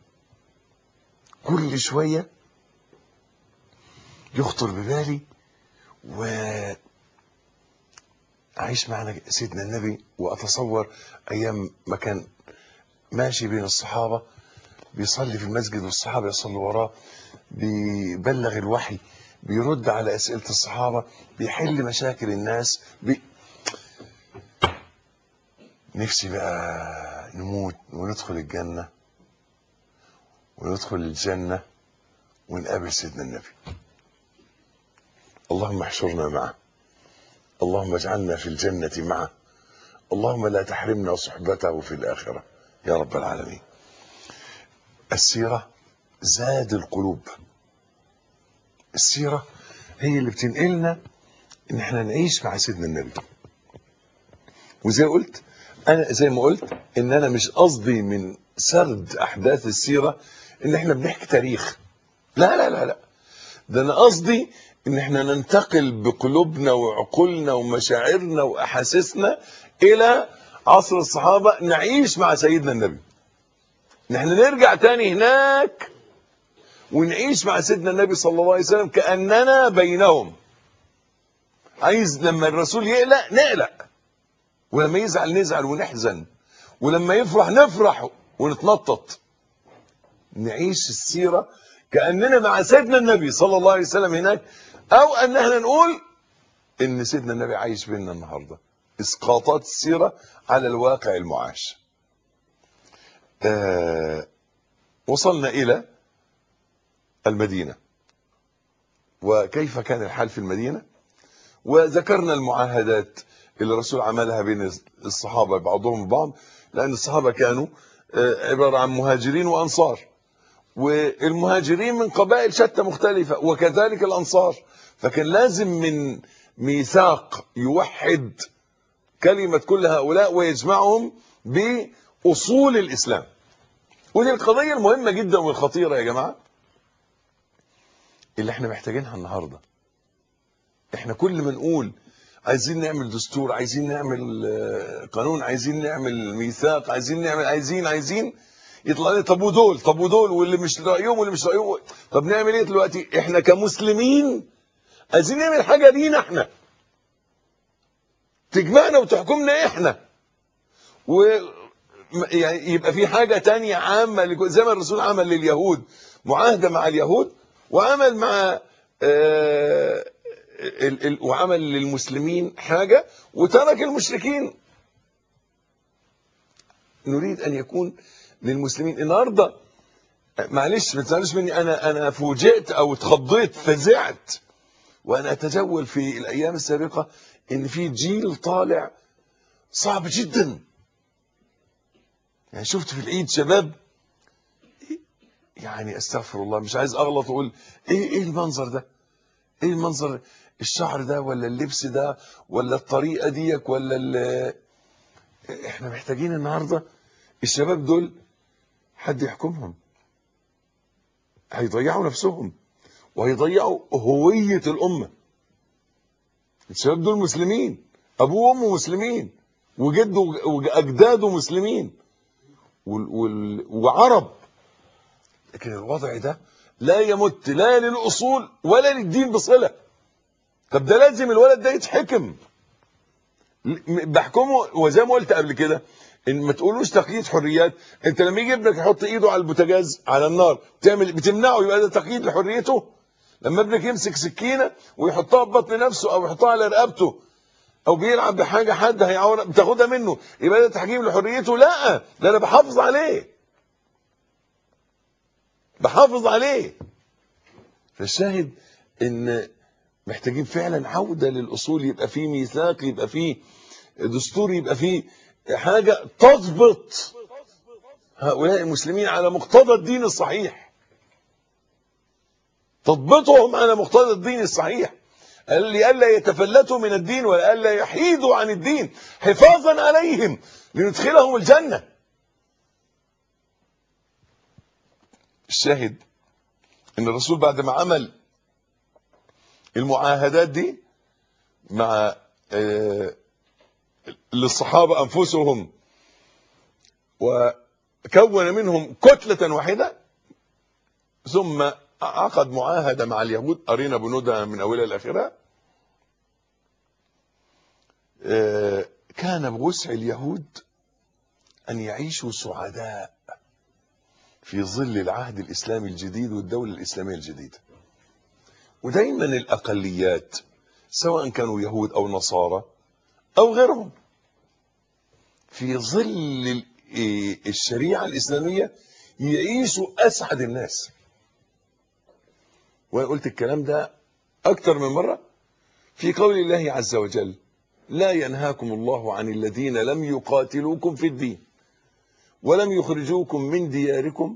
كل شوية يخطر ببالي و أعيش معنا سيدنا النبي وأتصور أيام ما كان ماشي بين الصحابة بيصلي في المسجد والصحابة يصلوا وراه بيبلغ الوحي بيرد على أسئلة الصحابة بيحل مشاكل الناس بي... نفسي بقى نموت وندخل الجنة وندخل الجنة ونقابل سيدنا النبي اللهم احشرنا معه اللهم اجعلنا في الجنة معه اللهم لا تحرمنا صحبته في الآخرة يا رب العالمين السيرة زاد القلوب السيرة هي اللي بتنقلنا ان احنا نعيش مع سيدنا النبي وزي قلت انا زي ما قلت ان انا مش قصدي من سرد احداث السيرة ان احنا بنحكي تاريخ لا لا لا لا ده انا قصدي ان احنا ننتقل بقلوبنا وعقولنا ومشاعرنا واحاسيسنا الى عصر الصحابة نعيش مع سيدنا النبي نحن نرجع تاني هناك ونعيش مع سيدنا النبي صلى الله عليه وسلم كأننا بينهم عايز لما الرسول يقلق نقلق ولما يزعل نزعل ونحزن ولما يفرح نفرح ونتنطط نعيش السيرة كأننا مع سيدنا النبي صلى الله عليه وسلم هناك أو أن احنا نقول إن سيدنا النبي عايش بيننا النهاردة إسقاطات السيرة على الواقع المعاش آه وصلنا إلى المدينة وكيف كان الحال في المدينة وذكرنا المعاهدات اللي الرسول عملها بين الصحابة بعضهم البعض لأن الصحابة كانوا عبارة عن مهاجرين وأنصار والمهاجرين من قبائل شتى مختلفة وكذلك الأنصار فكان لازم من ميثاق يوحد كلمة كل هؤلاء ويجمعهم بأصول الإسلام ودي القضية المهمة جدا والخطيرة يا جماعة اللي احنا محتاجينها النهاردة احنا كل ما نقول عايزين نعمل دستور عايزين نعمل قانون عايزين نعمل ميثاق عايزين نعمل عايزين عايزين يطلع لي طب ودول طب ودول واللي مش رايهم واللي مش رايهم طب نعمل ايه دلوقتي احنا كمسلمين عايزين نعمل حاجه لينا احنا تجمعنا وتحكمنا احنا و يعني يبقى في حاجه تانية عامه زي ما الرسول عمل لليهود معاهده مع اليهود وعمل مع آه ال ال وعمل للمسلمين حاجة وترك المشركين نريد أن يكون للمسلمين النهاردة معلش ما تزعلوش مني أنا أنا فوجئت أو اتخضيت فزعت وانا اتجول في الايام السابقه ان في جيل طالع صعب جدا يعني شفت في العيد شباب يعني استغفر الله مش عايز اغلط واقول ايه ايه المنظر ده ايه المنظر الشعر ده ولا اللبس ده ولا الطريقه ديك ولا ال- احنا محتاجين النهارده الشباب دول حد يحكمهم هيضيعوا نفسهم وهيضيعوا هويه الامه الشباب دول مسلمين ابوه وامه مسلمين وجده واجداده مسلمين وال وال وعرب لكن الوضع ده لا يمت لا للاصول ولا للدين بصله طب ده لازم الولد ده يتحكم م- بحكمه وزي ما قلت قبل كده ان ما تقولوش تقييد حريات انت لما يجي ابنك يحط ايده على البوتاجاز على النار تعمل بتمنعه يبقى ده تقييد لحريته لما ابنك يمسك سكينه ويحطها في بطن نفسه او يحطها على رقبته او بيلعب بحاجه حد هيعور بتاخدها منه يبقى ده تحكيم لحريته لا ده انا بحافظ عليه بحافظ عليه فالشاهد ان محتاجين فعلا عوده للاصول يبقى فيه ميثاق يبقى فيه دستور يبقى فيه حاجه تضبط هؤلاء المسلمين على مقتضى الدين الصحيح تضبطهم على مقتضى الدين الصحيح لئلا يتفلتوا من الدين ولئلا يحيدوا عن الدين حفاظا عليهم لندخلهم الجنه الشاهد ان الرسول بعد ما عمل المعاهدات دي مع آه، للصحابه انفسهم وكون منهم كتله واحده ثم عقد معاهده مع اليهود قرينا بنودها من اولها لاخرها آه، كان بوسع اليهود ان يعيشوا سعداء في ظل العهد الاسلامي الجديد والدوله الاسلاميه الجديده ودايما الاقليات سواء كانوا يهود او نصارى او غيرهم في ظل ال- إيه الشريعه الاسلاميه يعيشوا اسعد الناس وانا قلت الكلام ده اكتر من مره في قول الله عز وجل لا ينهاكم الله عن الذين لم يقاتلوكم في الدين ولم يخرجوكم من دياركم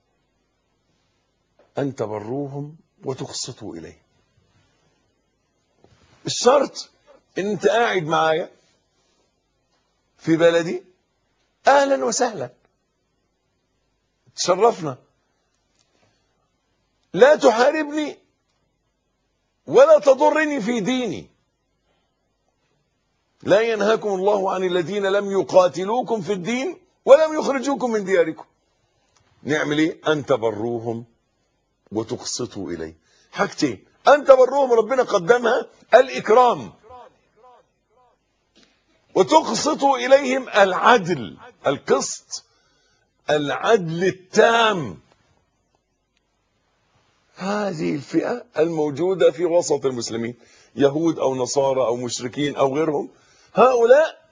ان تبروهم وتقسطوا اليه الشرط ان انت قاعد معايا في بلدي اهلا وسهلا تشرفنا لا تحاربني ولا تضرني في ديني لا ينهاكم الله عن الذين لم يقاتلوكم في الدين ولم يخرجوكم من دياركم نعمل ايه ان تبروهم وتقسطوا اليه حاجتين ان تبروهم ربنا قدمها الاكرام وتقسطوا اليهم العدل القسط العدل التام هذه الفئة الموجودة في وسط المسلمين يهود أو نصارى أو مشركين أو غيرهم هؤلاء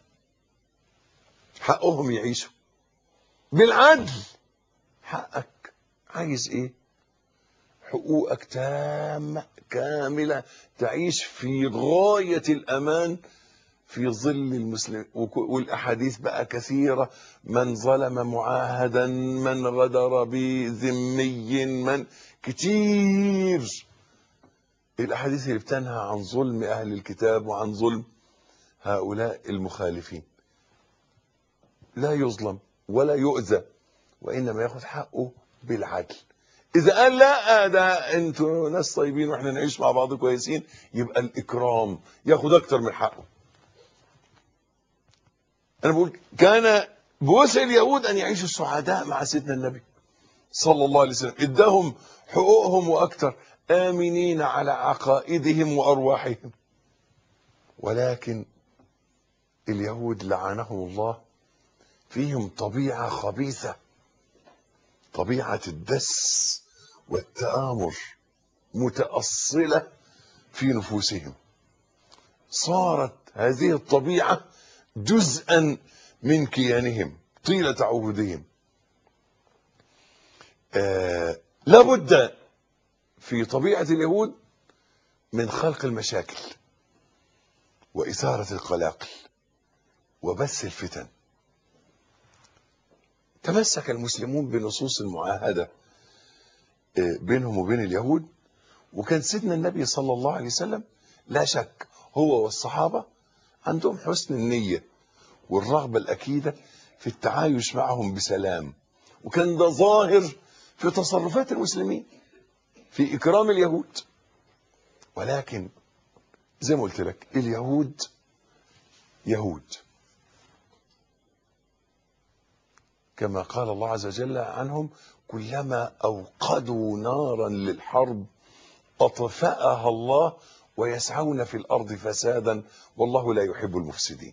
حقهم يعيشوا بالعدل حقك عايز ايه حقوقك تامة كاملة تعيش في غاية الأمان في ظل المسلم وك- والأحاديث بقى كثيرة من ظلم معاهدا من غدر بذمي من كتير الأحاديث اللي بتنهى عن ظلم أهل الكتاب وعن ظلم هؤلاء المخالفين لا يظلم ولا يؤذى وإنما ياخذ حقه بالعدل إذا قال لا ده أنتوا ناس طيبين وإحنا نعيش مع بعض كويسين يبقى الإكرام ياخذ أكتر من حقه أنا بقول كان بوسع اليهود أن يعيشوا سعداء مع سيدنا النبي صلى الله عليه وسلم اداهم حقوقهم واكثر امنين على عقائدهم وارواحهم ولكن اليهود لعنهم الله فيهم طبيعه خبيثه طبيعه الدس والتآمر متأصلة في نفوسهم صارت هذه الطبيعة جزءا من كيانهم طيلة عهودهم آه لابد في طبيعة اليهود من خلق المشاكل وإثارة القلاقل وبث الفتن تمسك المسلمون بنصوص المعاهدة آه، بينهم وبين اليهود وكان سيدنا النبي صلى الله عليه وسلم لا شك هو والصحابة عندهم حسن النية والرغبة الأكيدة في التعايش معهم بسلام وكان ده ظاهر في تصرفات المسلمين في إكرام اليهود ولكن زي ما قلت لك اليهود يهود كما قال الله عز وجل عنهم كلما أوقدوا نارا للحرب أطفأها الله ويسعون في الأرض فسادا والله لا يحب المفسدين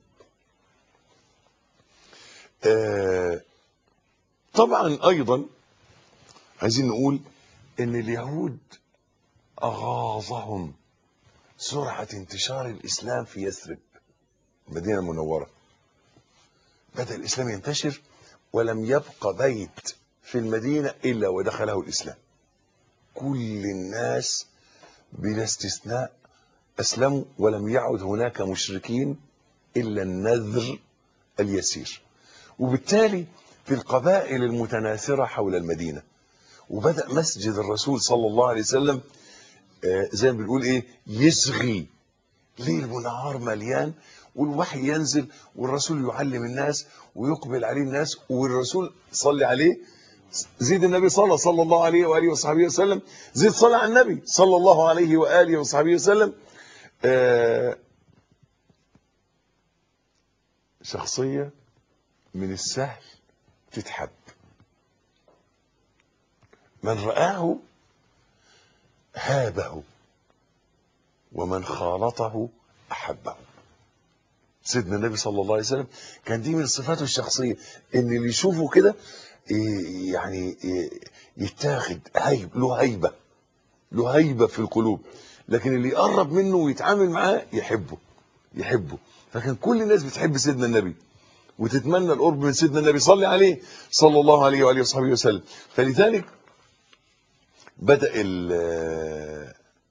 آه، طبعا أيضا عايزين نقول ان اليهود اغاظهم سرعه انتشار الاسلام في يثرب المدينه المنوره بدا الاسلام ينتشر ولم يبق بيت في المدينه الا ودخله الاسلام كل الناس بلا استثناء اسلموا ولم يعد هناك مشركين الا النذر اليسير وبالتالي في القبائل المتناثره حول المدينه وبدأ مسجد الرسول صلى الله عليه وسلم آه، زي ما بنقول ايه يسغي ليل ونهار مليان والوحي ينزل والرسول يعلم الناس ويقبل عليه الناس والرسول صلي عليه زيد النبي صلى صلى الله عليه واله وصحبه وسلم زيد صلى على النبي صلى الله عليه واله وصحبه وسلم آه، شخصيه من السهل تتحب من رآه هابه ومن خالطه أحبه سيدنا النبي صلى الله عليه وسلم كان دي من صفاته الشخصية ان اللي يشوفه كده إيه، يعني إيه، يتاخد هيب له هيبة له هيبة في القلوب لكن اللي يقرب منه ويتعامل معاه يحبه يحبه فكان كل الناس بتحب سيدنا النبي وتتمنى القرب من سيدنا النبي صلي عليه صلى الله عليه وآله وصحبه وسلم فلذلك بدأ ال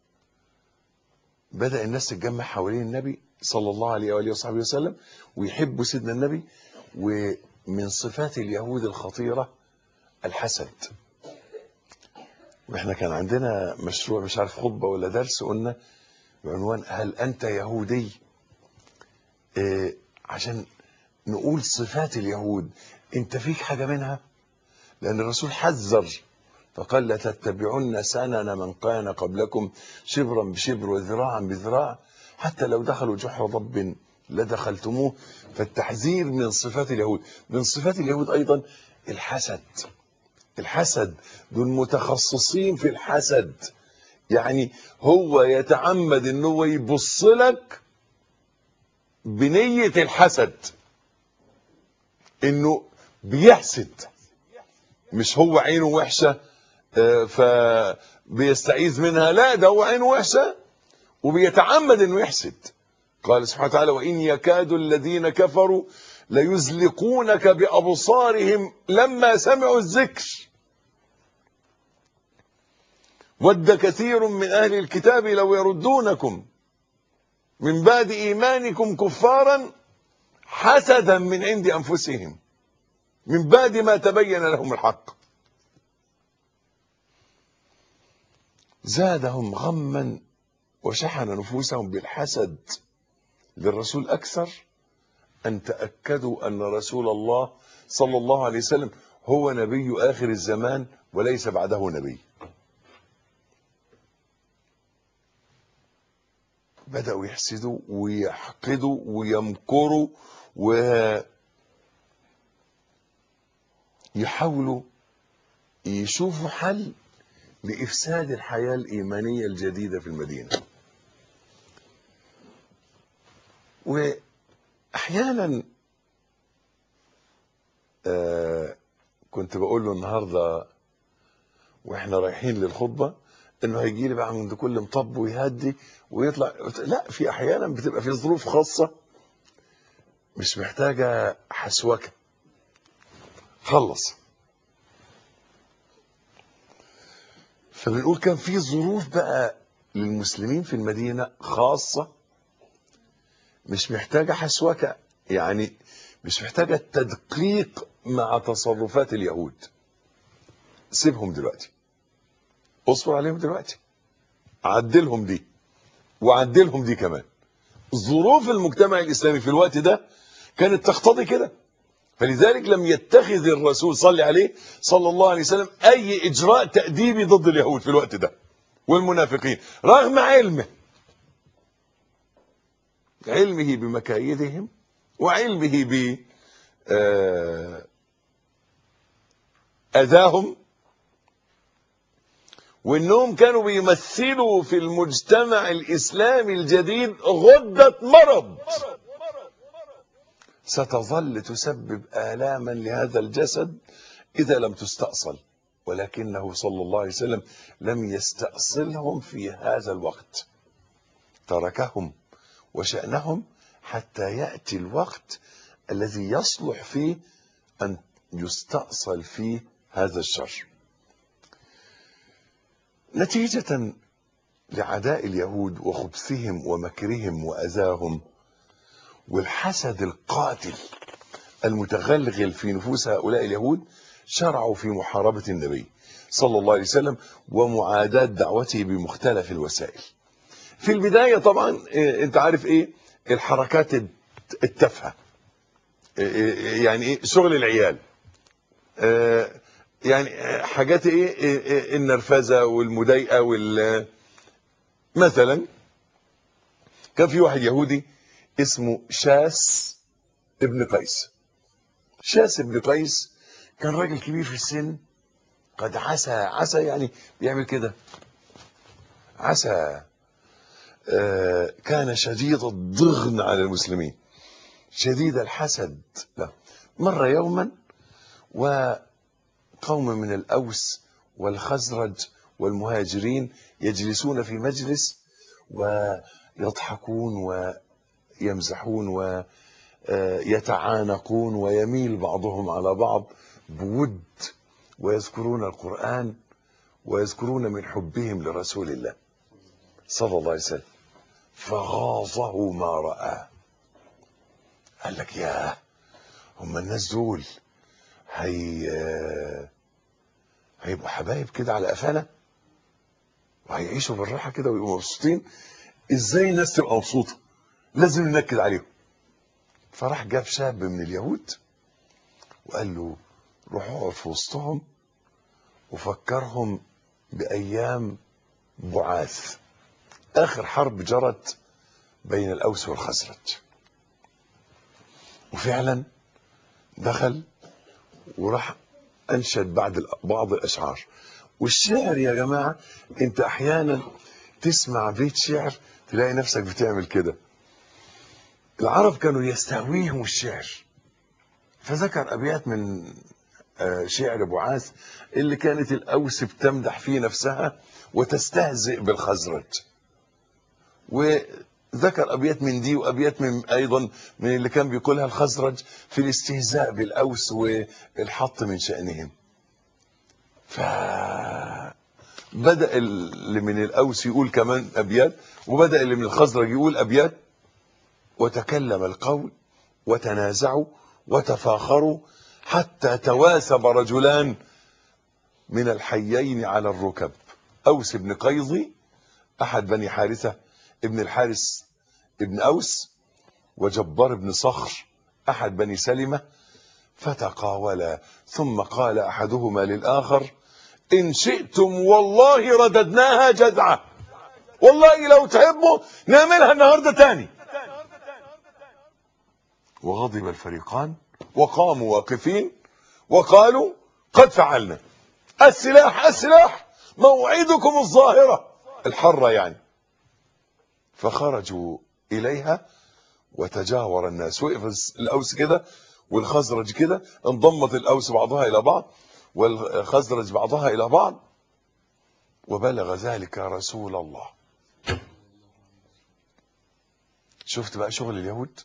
بدأ الناس تتجمع حوالين النبي صلى الله عليه وآله وصحبه وسلم ويحبوا سيدنا النبي ومن صفات اليهود الخطيرة الحسد واحنا كان عندنا مشروع مش عارف خطبة ولا درس قلنا بعنوان هل أنت يهودي إيه عشان نقول صفات اليهود انت فيك حاجة منها لأن الرسول حذر فقال لتتبعن سنن من كان قبلكم شبرا بشبر وذراعا بذراع حتى لو دخلوا جحر ضب لدخلتموه فالتحذير من صفات اليهود من صفات اليهود أيضا الحسد الحسد دول متخصصين في الحسد يعني هو يتعمد ان هو يبص لك بنية الحسد انه بيحسد مش هو عينه وحشة آه، فبيستعيذ منها لا ده هو عينه وحشة وبيتعمد انه يحسد قال سبحانه وتعالى وإن يكاد الذين كفروا ليزلقونك بأبصارهم لما سمعوا الذكر ود كثير من أهل الكتاب لو يردونكم من بعد إيمانكم كفارا حسدا من عند أنفسهم من بعد ما تبين لهم الحق زادهم غما وشحن نفوسهم بالحسد للرسول أكثر أن تأكدوا أن رسول الله صلى الله عليه وسلم هو نبي آخر الزمان وليس بعده نبي بدأوا يحسدوا ويحقدوا ويمكروا ويحاولوا يشوفوا حل لإفساد الحياة الإيمانية الجديدة في المدينة وأحيانا آه كنت بقول له النهارده واحنا رايحين للخطبه انه هيجي لي بقى عند كل مطب ويهدي ويطلع لا في احيانا بتبقى في ظروف خاصه مش محتاجه حسوكه خلص فبنقول كان في ظروف بقى للمسلمين في المدينة خاصة مش محتاجة حسوكة يعني مش محتاجة تدقيق مع تصرفات اليهود سيبهم دلوقتي اصبر عليهم دلوقتي عدلهم دي وعدلهم دي كمان ظروف المجتمع الإسلامي في الوقت ده كانت تقتضي كده فلذلك لم يتخذ الرسول صلى عليه صلى الله عليه وسلم أي إجراء تأديبي ضد اليهود في الوقت ده والمنافقين رغم علمه علمه بمكايدهم وعلمه ب آه، أذاهم وانهم كانوا بيمثلوا في المجتمع الاسلامي الجديد غدة مرض ستظل تسبب آلاما لهذا الجسد إذا لم تستأصل ولكنه صلى الله عليه وسلم لم يستأصلهم في هذا الوقت تركهم وشأنهم حتى يأتي الوقت الذي يصلح فيه أن يستأصل فيه هذا الشر نتيجة لعداء اليهود وخبثهم ومكرهم وأذاهم والحسد القاتل المتغلغل في نفوس هؤلاء اليهود شرعوا في محاربة النبي صلى الله عليه وسلم ومعاداة دعوته بمختلف الوسائل في البداية طبعا إيه، انت عارف ايه الحركات الت- التافهة إيه، إيه، يعني ايه شغل العيال آه، يعني آه، حاجات ايه إيه، إيه، النرفزة والمضايقة وال مثلا كان في واحد يهودي اسمه شاس ابن قيس شاس ابن قيس كان راجل كبير في السن قد عسى عسى يعني بيعمل كده عسى آه، كان شديد الضغن على المسلمين شديد الحسد له مر يوما وقوم من الأوس والخزرج والمهاجرين يجلسون في مجلس ويضحكون ويمزحون ويتعانقون ويميل بعضهم على بعض بود ويذكرون القرآن ويذكرون من حبهم لرسول الله صلى الله عليه وسلم فغاظه ما رأى قال لك يا هم الناس دول هي هيبقوا حبايب كده على قفانا وهيعيشوا بالراحه كده ويبقوا مبسوطين ازاي الناس تبقى مبسوطه لازم ننكد عليهم فراح جاب شاب من اليهود وقال له روح اقعد في وسطهم وفكرهم بايام بعاث اخر حرب جرت بين الاوس والخزرج وفعلا دخل وراح انشد بعد بعض الاشعار والشعر يا جماعه انت احيانا تسمع بيت شعر تلاقي نفسك بتعمل كده العرب كانوا يستهويهم الشعر فذكر ابيات من آه، شعر بعاث اللي كانت الاوس بتمدح فيه نفسها وتستهزئ بالخزرج وذكر ابيات من دي وابيات من ايضا من اللي كان بيقولها الخزرج في الاستهزاء بالاوس والحط من شانهم فبدا اللي من الاوس يقول كمان ابيات وبدا اللي من الخزرج يقول ابيات وتكلم القول وتنازعوا وتفاخروا حتى تواسب رجلان من الحيين على الركب اوس بن قيظي احد بني حارثه ابن الحارث ابن اوس وجبار بن صخر احد بني سلمه فتقاولا ثم قال احدهما للاخر ان شئتم والله رددناها جزعه والله لو تحبوا نعملها النهارده تاني وغضب الفريقان وقاموا واقفين وقالوا قد فعلنا السلاح السلاح موعدكم الظاهره الحره يعني فخرجوا اليها وتجاور الناس وقف الاوس كده والخزرج كده انضمت الاوس بعضها الى بعض والخزرج بعضها الى بعض وبلغ ذلك رسول الله شفت بقى شغل اليهود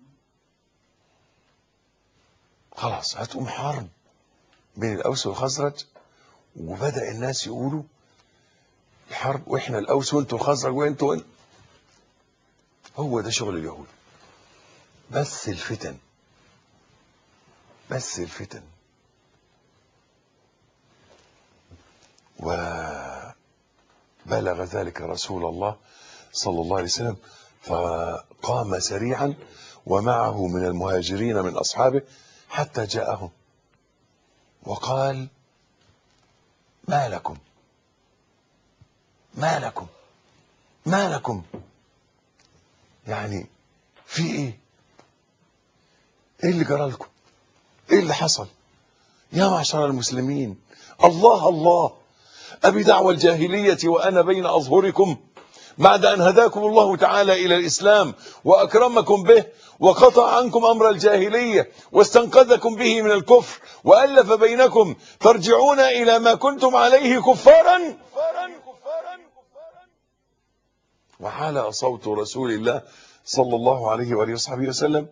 خلاص هتقوم حرب بين الاوس والخزرج وبدا الناس يقولوا الحرب واحنا الاوس وانتوا الخزرج وانتوا وانتوا هو ده شغل اليهود بس الفتن بس الفتن وبلغ ذلك رسول الله صلى الله عليه وسلم فقام سريعا ومعه من المهاجرين من أصحابه حتى جاءهم وقال ما لكم ما لكم ما لكم يعني في ايه ايه اللي جرى لكم ايه اللي حصل يا معشر المسلمين الله الله أبي دعوى الجاهلية وأنا بين أظهركم بعد أن هداكم الله تعالى إلى الإسلام وأكرمكم به وقطع عنكم أمر الجاهلية واستنقذكم به من الكفر وألف بينكم ترجعون إلى ما كنتم عليه كفارا وحال صوت رسول الله صلى الله عليه وآله وصحبه وسلم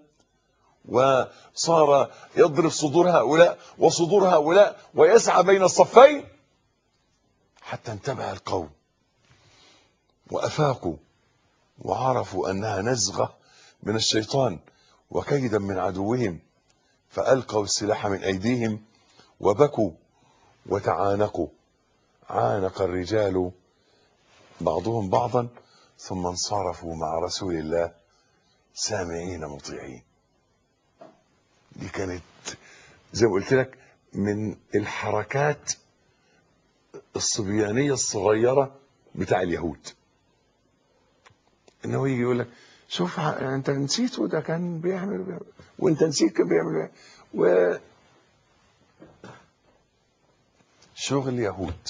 وصار يضرب صدور هؤلاء وصدور هؤلاء ويسعى بين الصفين حتى انتبه القوم وأفاقوا وعرفوا أنها نزغة من الشيطان وكيدا من عدوهم فألقوا السلاح من أيديهم وبكوا وتعانقوا عانق الرجال بعضهم بعضا ثم انصرفوا مع رسول الله سامعين مطيعين دي كانت زي ما قلت لك من الحركات الصبيانية الصغيرة بتاع اليهود انه يجي يقول لك شوف ع- انت نسيت وده كان بيعمل بيعمل. وانت نسيت كان بيعمل بيعمل. و شغل يهود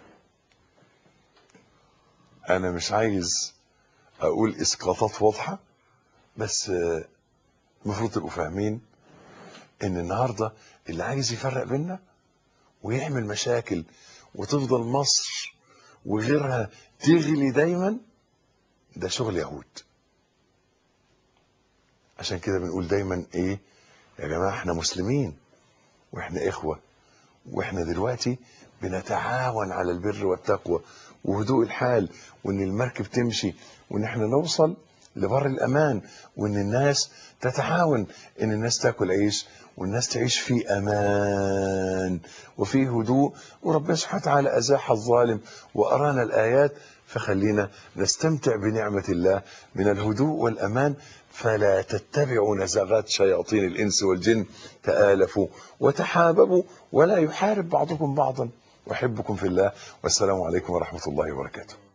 انا مش عايز اقول اسقاطات واضحه بس آه، المفروض تبقوا فاهمين ان النهارده اللي عايز يفرق بيننا ويعمل مشاكل وتفضل مصر وغيرها تغلي دايما ده شغل يهود عشان كده بنقول دايما ايه يا جماعه احنا مسلمين واحنا اخوه واحنا دلوقتي بنتعاون على البر والتقوى وهدوء الحال وان المركب تمشي وان احنا نوصل لبر الامان وان الناس تتعاون ان الناس تاكل عيش والناس تعيش في امان وفي هدوء وربنا سبحانه وتعالى ازاح الظالم وارانا الايات فخلينا نستمتع بنعمه الله من الهدوء والامان فلا تتبعوا نزغات شياطين الانس والجن تآلفوا وتحاببوا ولا يحارب بعضكم بعضا احبكم في الله والسلام عليكم ورحمه الله وبركاته